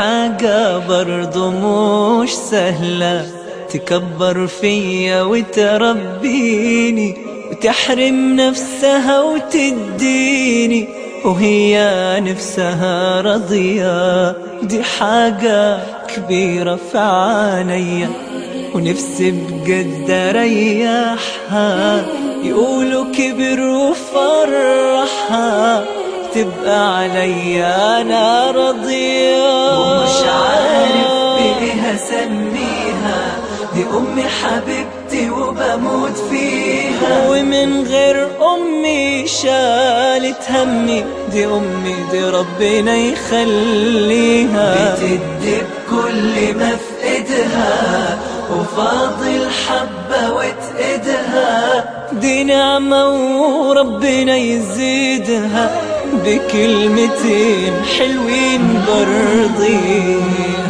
حاجة برضو مش سهلة تكبر فيا وتربيني وتحرم نفسها وتديني وهي نفسها رضية دي حاجة كبيرة في عينيا ونفسي بجد اريحها يقولوا كبر وفرحها تبقى عليا انا رضية ومش عارف بايه اسميها دي امي حبيبتي وبموت فيها ومن غير امي شالت همي دي امي دي ربنا يخليها بتدي بكل ما في ايدها وفاضل حبة وتقدها دي نعمة وربنا يزيدها بكلمتين حلوين برضي